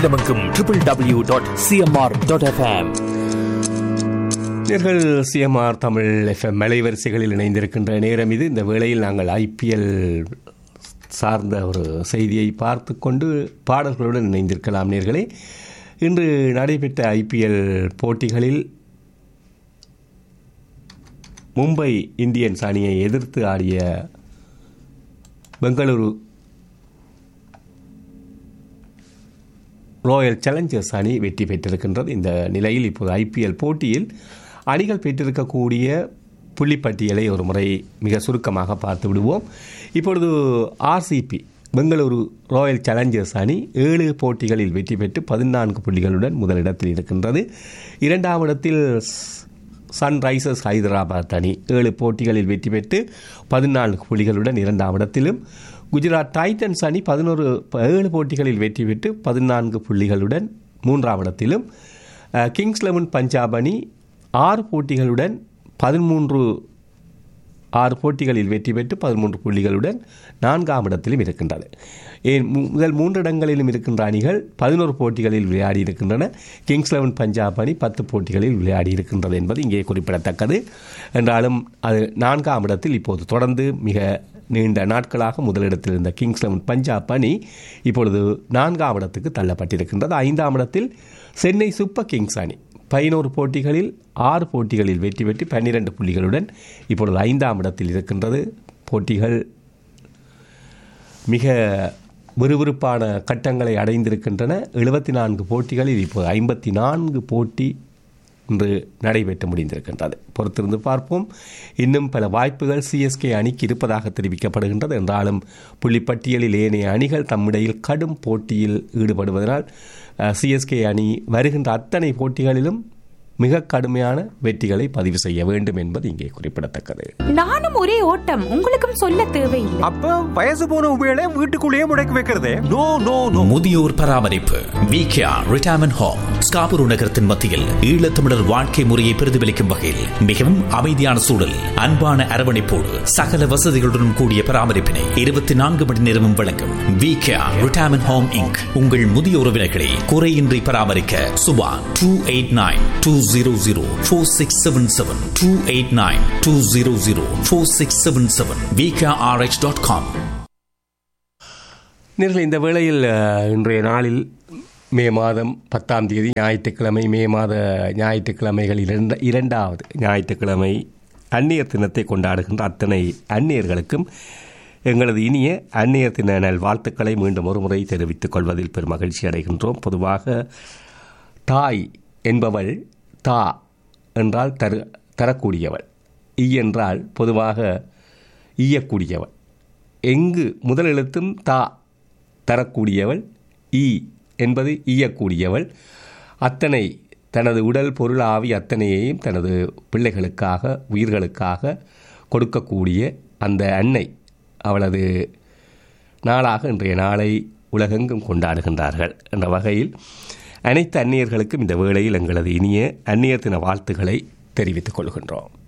உலகமெங்கும் triple W dot CMR dot FM நேர்கள் CMR Tamil FM அலைவரிசைகளில் இணைந்திருக்கின்ற நேரம் இது இந்த வேளையில் நாங்கள் ஐபிஎல் சார்ந்த ஒரு செய்தியை பார்த்து கொண்டு பாடல்களுடன் இணைந்திருக்கலாம் நேர்களே இன்று நடைபெற்ற ஐபிஎல் போட்டிகளில் மும்பை இந்தியன்ஸ் அணியை எதிர்த்து ஆடிய பெங்களூரு ராயல் சேலஞ்சர்ஸ் அணி வெற்றி பெற்றிருக்கின்றது இந்த நிலையில் இப்போது ஐபிஎல் போட்டியில் அணிகள் பெற்றிருக்கக்கூடிய புள்ளிப்பட்டியலை ஒரு முறை மிக சுருக்கமாக பார்த்து விடுவோம் இப்பொழுது ஆர்சிபி பெங்களூரு ராயல் சேலஞ்சர்ஸ் அணி ஏழு போட்டிகளில் வெற்றி பெற்று பதினான்கு புள்ளிகளுடன் முதலிடத்தில் இருக்கின்றது இரண்டாம் இடத்தில் சன்ரைசர்ஸ் ஹைதராபாத் அணி ஏழு போட்டிகளில் வெற்றி பெற்று பதினான்கு புள்ளிகளுடன் இரண்டாம் இடத்திலும் குஜராத் டைட்டன்ஸ் அணி பதினோரு ஏழு போட்டிகளில் வெற்றி பெற்று பதினான்கு புள்ளிகளுடன் மூன்றாம் இடத்திலும் அஹ், கிங்ஸ் லெவன் பஞ்சாப் அணி ஆறு போட்டிகளுடன் பதிமூன்று ஆறு போட்டிகளில் வெற்றி பெற்று பதிமூன்று புள்ளிகளுடன் நான்காம் இடத்திலும் இருக்கின்றது ஏன் மு- முதல் மூன்று இடங்களிலும் இருக்கின்ற அணிகள் பதினோரு போட்டிகளில் விளையாடி இருக்கின்றன கிங்ஸ் லெவன் பஞ்சாப் அணி பத்து போட்டிகளில் விளையாடி இருக்கின்றது என்பது இங்கே குறிப்பிடத்தக்கது என்றாலும் அது நான்காம் இடத்தில் இப்போது தொடர்ந்து மிக நீண்ட நாட்களாக முதலிடத்தில் இருந்த கிங்ஸ் லெவன் பஞ்சாப் அணி இப்பொழுது நான்காம் இடத்துக்கு தள்ளப்பட்டிருக்கின்றது ஐந்தாம் இடத்தில் சென்னை சூப்பர் கிங்ஸ் அணி பதினோரு போட்டிகளில் ஆறு போட்டிகளில் வெற்றி பெற்று பன்னிரண்டு புள்ளிகளுடன் இப்பொழுது ஐந்தாம் இடத்தில் இருக்கின்றது போட்டிகள் மிக விறுவிறுப்பான கட்டங்களை அடைந்திருக்கின்றன எழுபத்தி நான்கு போட்டிகளில் இப்போது ஐம்பத்தி நான்கு போட்டி இன்று நடைபெற்று முடிந்திருக்கின்றது பொறுத்திருந்து பார்ப்போம் இன்னும் பல வாய்ப்புகள் சிஎஸ்கே அணிக்கு இருப்பதாக தெரிவிக்கப்படுகின்றது என்றாலும் புள்ளிப்பட்டியலில் ஏனைய அணிகள் தம்மிடையில் கடும் போட்டியில் ஈடுபடுவதனால் சிஎஸ்கே அணி வருகின்ற அத்தனை போட்டிகளிலும் மிக கடுமையான வெற்றிகளை பதிவு செய்ய வேண்டும் என்பது இங்கே குறிப்பிடத்தக்கது நானும் ஒரே ஓட்டம் உங்களுக்கும் சொல்ல தேவையில்லை அப்ப வயசு போன உபயோக வீட்டுக்குள்ளேயே முடக்கி வைக்கிறதே நோ நோ நோ முதியோர் பராமரிப்பு விகேஆர் ரிட்டையர்மெண்ட் ஹோம் ஸ்காபூர் நகரத்தின் மத்தியில் ஈழத்தமிழர் வாழ்க்கை முறையை பிரதிபலிக்கும் வகையில் மிகவும் அமைதியான சூழல் அன்பான அரவணைப்போடு சகல வசதிகளுடன் கூடிய பராமரிப்பினை இருபத்தி நான்கு மணி நேரமும் வழங்கும் விகேஆர் ரிட்டையர்மெண்ட் ஹோம் இங்க் உங்கள் முதிய உறவினர்களை குறையின்றி பராமரிக்க Subha two eight nine two zero zero four six seven seven two eight nine two zero zero four six seven seven VKRH dot com நேர்கள் இந்த வேளையில் அஹ், இன்றைய நாளில் மே மாதம் பத்தாம் தேதி ஞாயிற்றுக்கிழமை மே மாத ஞாயிற்றுக்கிழமைகளில் இரண்ட இரண்டாவது ஞாயிற்றுக்கிழமை அந்நியர் தினத்தை கொண்டாடுகின்ற அத்தனை அந்நியர்களுக்கும் எங்களது இனிய அந்நியர் தின நல் வாழ்த்துக்களை மீண்டும் ஒருமுறை தெரிவித்துக் கொள்வதில் பெரும் மகிழ்ச்சி அடைகின்றோம் பொதுவாக தாய் என்பவள் தா என்றால் தரு தரக்கூடியவள் ஈ என்றால் பொதுவாக ஈயக்கூடியவள் எங்கு முதல் எழுத்தும் தா தரக்கூடியவள் ஈ என்பது ஈயக்கூடியவள் அத்தனை தனது உடல் பொருள் ஆவி அத்தனையையும் தனது பிள்ளைகளுக்காக உயிர்களுக்காக கொடுக்கக்கூடிய அந்த அன்னை அவளது நாளாக இன்றைய நாளை உலகெங்கும் கொண்டாடுகின்றார்கள் என்ற வகையில் அனைத்து அந்நியர்களுக்கும் இந்த வேளையில் எங்களது இனிய அந்நியர் தின வாழ்த்துக்களை தெரிவித்துக் கொள்கின்றோம்